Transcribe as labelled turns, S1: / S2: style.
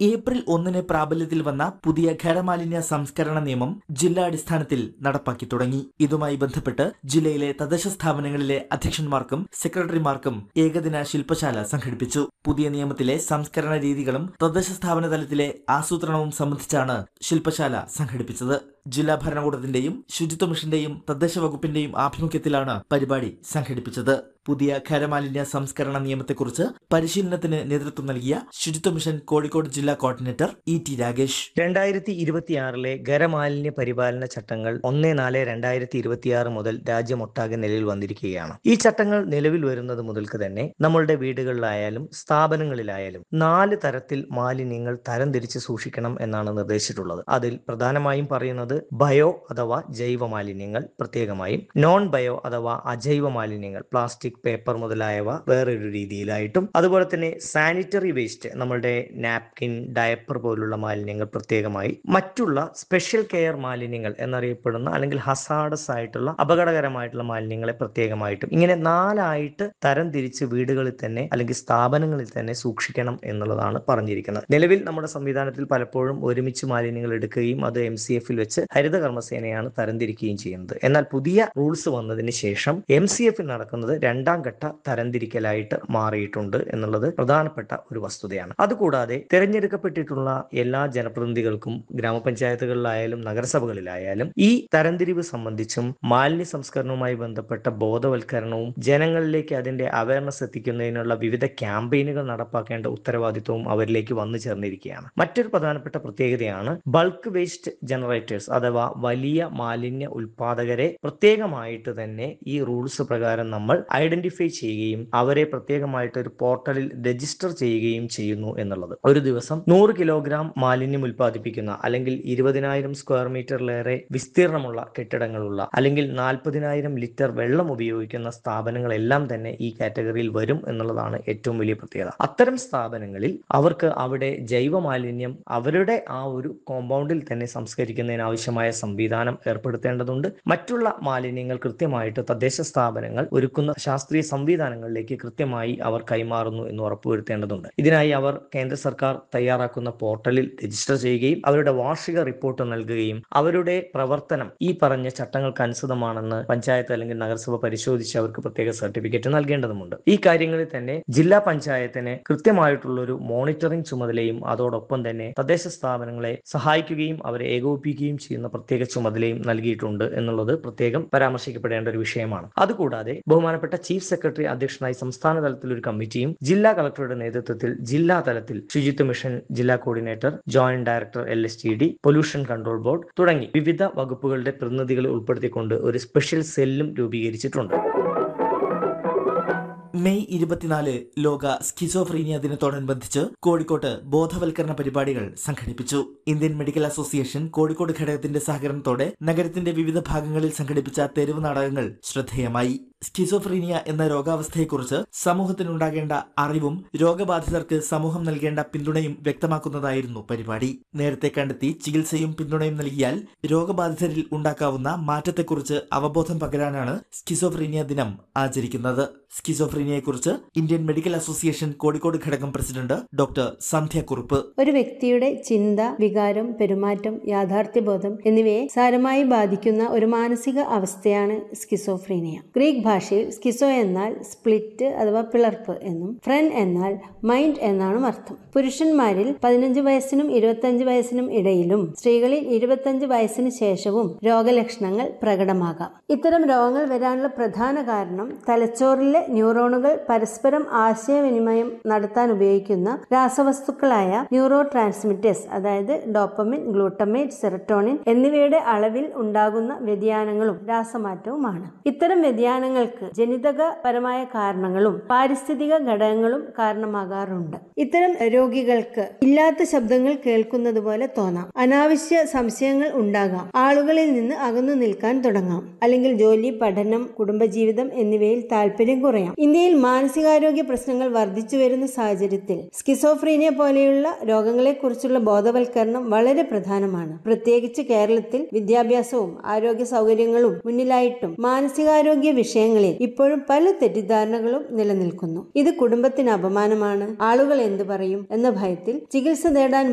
S1: April ഒന്നിന് പ്രാബല്യത്തിൽ വന്ന പുതിയ ഖരമാലിന്യ സംസ്കരണ നിയമം ജില്ലാടിസ്ഥാനത്തിൽ നടപ്പാക്കി തുടങ്ങി ഇതുമായി ബന്ധപ്പെട്ട് ജില്ലയിലെ തദ്ദേശ സ്ഥാപനങ്ങളിലെ അധ്യക്ഷന്മാർക്കും സെക്രട്ടറിമാർക്കും ഏകദിന ശില്പശാല സംഘടിപ്പിച്ചു പുതിയ നിയമത്തിലെ സംസ്കരണ രീതികളും തദ്ദേശ സ്ഥാപന തലത്തിലെ ആസൂത്രണവും സംബന്ധിച്ചാണ് ശില്പശാല സംഘടിപ്പിച്ചത് ജില്ലാ ഭരണകൂടത്തിന്റെയും ശുചിത്വ മിഷന്റെയും തദ്ദേശ വകുപ്പിന്റെയും ആഭിമുഖ്യത്തിലാണ് പരിപാടി സംഘടിപ്പിച്ചത് പുതിയ ഖരമാലിന്യ സംസ്കരണ നിയമത്തെക്കുറിച്ച് പരിശീലനത്തിന് നേതൃത്വം നൽകിയ ശുചിത്വ മിഷൻ കോഴിക്കോട് ജില്ലാ കോർഡിനേറ്റർ ഇ ടി രാഗേഷ്
S2: രണ്ടായിരത്തി ഇരുപത്തിയാറിലെ ഖരമാലിന്യ പരിപാലന ചട്ടങ്ങൾ ഒന്ന് നാല് രണ്ടായിരത്തി ഇരുപത്തിയാറ് മുതൽ രാജ്യമൊട്ടാകെ നിലവിൽ വന്നിരിക്കുകയാണ് ഈ ചട്ടങ്ങൾ നിലവിൽ വരുന്നത് മുതൽക്ക് തന്നെ നമ്മളുടെ വീടുകളിലായാലും സ്ഥാപനങ്ങളിലായാലും നാല് തരത്തിൽ മാലിന്യങ്ങൾ തരംതിരിച്ച് സൂക്ഷിക്കണം എന്നാണ് നിർദ്ദേശിച്ചിട്ടുള്ളത് അതിൽ പ്രധാനമായും പറയുന്നത് ബയോ അഥവാ ജൈവ മാലിന്യങ്ങൾ പ്രത്യേകമായും നോൺ ബയോ അഥവാ അജൈവ മാലിന്യങ്ങൾ പ്ലാസ്റ്റിക് പേപ്പർ മുതലായവ വേറൊരു രീതിയിലായിട്ടും അതുപോലെ തന്നെ സാനിറ്ററി വേസ്റ്റ് നമ്മളുടെ നാപ്കിൻ ഡയപ്പർ പോലുള്ള മാലിന്യങ്ങൾ പ്രത്യേകമായി മറ്റുള്ള സ്പെഷ്യൽ കെയർ മാലിന്യങ്ങൾ എന്നറിയപ്പെടുന്ന അല്ലെങ്കിൽ ഹസാഡസ് ആയിട്ടുള്ള അപകടകരമായിട്ടുള്ള മാലിന്യങ്ങളെ പ്രത്യേകമായിട്ടും ഇങ്ങനെ നാലായിട്ട് തരം തിരിച്ച് വീടുകളിൽ തന്നെ അല്ലെങ്കിൽ സ്ഥാപനങ്ങളിൽ തന്നെ സൂക്ഷിക്കണം എന്നുള്ളതാണ് പറഞ്ഞിരിക്കുന്നത് നിലവിൽ നമ്മുടെ സംവിധാനത്തിൽ പലപ്പോഴും ഒരുമിച്ച് മാലിന്യങ്ങൾ എടുക്കുകയും അത് എം സി എഫിൽ വെച്ച് ഹരിത കർമ്മസേനയാണ് തരംതിരിക്കുകയും ചെയ്യുന്നത് എന്നാൽ പുതിയ റൂൾസ് വന്നതിന് ശേഷം എം സി എഫിൽ നടക്കുന്നത് രണ്ടാം ഘട്ട തരംതിരിക്കലായിട്ട് മാറിയിട്ടുണ്ട് എന്നുള്ളത് പ്രധാനപ്പെട്ട ഒരു വസ്തുതയാണ് അതുകൂടാതെ തിരഞ്ഞെടുക്കപ്പെട്ടിട്ടുള്ള എല്ലാ ജനപ്രതിനിധികൾക്കും ഗ്രാമപഞ്ചായത്തുകളിലായാലും നഗരസഭകളിലായാലും ഈ തരംതിരിവ് സംബന്ധിച്ചും മാലിന്യ സംസ്കരണവുമായി ബന്ധപ്പെട്ട ബോധവൽക്കരണവും ജനങ്ങളിലേക്ക് അതിന്റെ അവയർനെസ് എത്തിക്കുന്നതിനുള്ള വിവിധ ക്യാമ്പയിനുകൾ നടപ്പാക്കേണ്ട ഉത്തരവാദിത്വവും അവരിലേക്ക് വന്നു ചേർന്നിരിക്കുകയാണ് മറ്റൊരു പ്രധാനപ്പെട്ട പ്രത്യേകതയാണ് ബൾക്ക് വേസ്റ്റ് ജനറേറ്റേഴ്സ് അഥവാ വലിയ മാലിന്യ ഉൽപാദകരെ പ്രത്യേകമായിട്ട് തന്നെ ഈ റൂൾസ് പ്രകാരം നമ്മൾ ഐഡന്റിഫൈ ചെയ്യുകയും അവരെ പ്രത്യേകമായിട്ട് ഒരു പോർട്ടലിൽ രജിസ്റ്റർ ചെയ്യുകയും ചെയ്യുന്നു എന്നുള്ളത് ഒരു ദിവസം നൂറ് കിലോഗ്രാം മാലിന്യം ഉൽപ്പാദിപ്പിക്കുന്ന അല്ലെങ്കിൽ ഇരുപതിനായിരം സ്ക്വയർ മീറ്ററിലേറെ വിസ്തീർണമുള്ള കെട്ടിടങ്ങളുള്ള അല്ലെങ്കിൽ നാൽപ്പതിനായിരം ലിറ്റർ വെള്ളം ഉപയോഗിക്കുന്ന സ്ഥാപനങ്ങളെല്ലാം തന്നെ ഈ കാറ്റഗറിയിൽ വരും എന്നുള്ളതാണ് ഏറ്റവും വലിയ പ്രത്യേകത അത്തരം സ്ഥാപനങ്ങളിൽ അവർക്ക് അവിടെ ജൈവ മാലിന്യം അവരുടെ ആ ഒരു കോമ്പൗണ്ടിൽ തന്നെ സംസ്കരിക്കുന്നതിന് ആവശ്യമായ സംവിധാനം ഏർപ്പെടുത്തേണ്ടതുണ്ട് മറ്റുള്ള മാലിന്യങ്ങൾ കൃത്യമായിട്ട് തദ്ദേശ സ്ഥാപനങ്ങൾ ഒരുക്കുന്ന ശാസ്ത്രീയ സംവിധാനങ്ങളിലേക്ക് കൃത്യമായി അവർ കൈമാറുന്നു എന്ന് ഉറപ്പുവരുത്തേണ്ടതുണ്ട് ഇതിനായി അവർ കേന്ദ്ര സർക്കാർ തയ്യാറാക്കുന്ന പോർട്ടലിൽ രജിസ്റ്റർ ചെയ്യുകയും അവരുടെ വാർഷിക റിപ്പോർട്ട് നൽകുകയും അവരുടെ പ്രവർത്തനം ഈ പറഞ്ഞ ചട്ടങ്ങൾക്ക് അനുസൃതമാണെന്ന് പഞ്ചായത്ത് അല്ലെങ്കിൽ നഗരസഭ പരിശോധിച്ച് അവർക്ക് പ്രത്യേക സർട്ടിഫിക്കറ്റ് നൽകേണ്ടതുമുണ്ട് ഈ കാര്യങ്ങളിൽ തന്നെ ജില്ലാ പഞ്ചായത്തിന് കൃത്യമായിട്ടുള്ള ഒരു മോണിറ്ററിംഗ് ചുമതലയും അതോടൊപ്പം തന്നെ തദ്ദേശ സ്ഥാപനങ്ങളെ സഹായിക്കുകയും അവരെ ഏകോപിപ്പിക്കുകയും ചെയ്യുന്ന പ്രത്യേക ചുമതലയും നൽകിയിട്ടുണ്ട് എന്നുള്ളത് പ്രത്യേകം പരാമർശിക്കപ്പെടേണ്ട ഒരു വിഷയമാണ് അതുകൂടാതെ ബഹുമാനപ്പെട്ട ചീഫ് സെക്രട്ടറി അധ്യക്ഷനായി സംസ്ഥാന തലത്തിൽ ഒരു കമ്മിറ്റിയും ജില്ലാ കളക്ടറുടെ നേതൃത്വത്തിൽ ജില്ലാ തലത്തിൽ ശുചിത്വ മിഷൻ ജില്ലാ coordinator joint director L S T D pollution control board തുടങ്ങി വിവിധ വകുപ്പുകളുടെ പ്രതിനിധികളെ ഉൾപ്പെടുത്തിക്കൊണ്ട് ഒരു സ്പെഷ്യൽ സെല്ലും രൂപീകരിച്ചിട്ടുണ്ട്
S1: മെയ് ഇരുപത്തിനാല് ലോക സ്കിസോഫ്രീനിയ ദിനത്തോടനുബന്ധിച്ച് കോഴിക്കോട്ട് ബോധവൽക്കരണ പരിപാടികൾ സംഘടിപ്പിച്ചു ഇന്ത്യൻ മെഡിക്കൽ അസോസിയേഷൻ കോഴിക്കോട് ഘടകത്തിന്റെ സഹകരണത്തോടെ നഗരത്തിന്റെ വിവിധ ഭാഗങ്ങളിൽ സംഘടിപ്പിച്ച തെരുവ് നാടകങ്ങൾ ശ്രദ്ധേയമായി സ്കിസോഫ്രീനിയ എന്ന രോഗാവസ്ഥയെക്കുറിച്ച് സമൂഹത്തിനുണ്ടാകേണ്ട അറിവും രോഗബാധിതർക്ക് സമൂഹം നൽകേണ്ട പിന്തുണയും വ്യക്തമാക്കുന്നതായിരുന്നു പരിപാടി നേരത്തെ കണ്ടെത്തി ചികിത്സയും പിന്തുണയും നൽകിയാൽ രോഗബാധിതരിൽ ഉണ്ടാക്കാവുന്ന മാറ്റത്തെക്കുറിച്ച് അവബോധം പകരാനാണ് സ്കിസോഫ്രീനിയ ദിനം ആചരിക്കുന്നത് സ്കിസോഫ്രീനിയയെക്കുറിച്ച് ഇന്ത്യൻ മെഡിക്കൽ അസോസിയേഷൻ കോഴിക്കോട് ഘടകം പ്രസിഡന്റ് ഡോക്ടർ സന്ധ്യ കുറുപ്പ്
S3: ഒരു വ്യക്തിയുടെ ചിന്ത വികാരം പെരുമാറ്റം യാഥാർത്ഥ്യബോധം എന്നിവയെ സാരമായി ബാധിക്കുന്ന ഒരു മാനസിക അവസ്ഥയാണ് സ്കിസോഫ്രീനിയ ഗ്രീക്ക് ഭാഷയിൽ സ്കിസോ എന്നാൽ സ്പ്ലിറ്റ് അഥവാ പിളർപ്പ് എന്നും ഫ്രൻ എന്നാൽ മൈൻഡ് എന്നാണ് അർത്ഥം പുരുഷന്മാരിൽ പതിനഞ്ച് വയസ്സിനും ഇരുപത്തഞ്ച് വയസ്സിനും ഇടയിലും സ്ത്രീകളിൽ ഇരുപത്തഞ്ച് വയസ്സിന് ശേഷവും രോഗലക്ഷണങ്ങൾ പ്രകടമാകാം ഇത്തരം രോഗങ്ങൾ വരാനുള്ള പ്രധാന കാരണം തലച്ചോറിലെ ന്യൂറോണുകൾ പരസ്പരം ആശയവിനിമയം നടത്താൻ ഉപയോഗിക്കുന്ന രാസവസ്തുക്കളായ ന്യൂറോ ട്രാൻസ്മിറ്റേഴ്സ് അതായത് ഡോപ്പമിൻ ഗ്ലൂട്ടമേറ്റ് സെറട്ടോണിൻ എന്നിവയുടെ അളവിൽ ഉണ്ടാകുന്ന വ്യതിയാനങ്ങളും രാസമാറ്റവുമാണ് ഇത്തരം വ്യതിയാനങ്ങൾക്ക് ജനിതകപരമായ കാരണങ്ങളും പാരിസ്ഥിതിക ഘടകങ്ങളും കാരണമാകാറുണ്ട് ഇത്തരം രോഗികൾക്ക് ഇല്ലാത്ത ശബ്ദങ്ങൾ കേൾക്കുന്നത് പോലെ തോന്നാം അനാവശ്യ സംശയങ്ങൾ ഉണ്ടാകാം ആളുകളിൽ നിന്ന് അകന്നു നിൽക്കാൻ തുടങ്ങാം അല്ലെങ്കിൽ ജോലി പഠനം കുടുംബജീവിതം എന്നിവയിൽ താല്പര്യം കുറയാം ഇന്ത്യയിൽ മാനസികാരോഗ്യ പ്രശ്നങ്ങൾ വർദ്ധിച്ചു വരുന്ന സാഹചര്യത്തിൽ സ്കിസോഫ്രീനിയ പോലെയുള്ള രോഗങ്ങളെക്കുറിച്ചുള്ള ബോധവൽക്കരണം വളരെ പ്രധാനമാണ് പ്രത്യേകിച്ച് കേരളത്തിൽ വിദ്യാഭ്യാസവും ആരോഗ്യ സൗകര്യങ്ങളും മുന്നിലായിട്ടും മാനസികാരോഗ്യ വിഷയങ്ങളിൽ ഇപ്പോഴും പല തെറ്റിദ്ധാരണകളും നിലനിൽക്കുന്നു ഇത് കുടുംബത്തിന് അപമാനമാണ് ആളുകൾ എന്തു പറയും എന്ന ഭയത്തിൽ ചികിത്സ തേടാൻ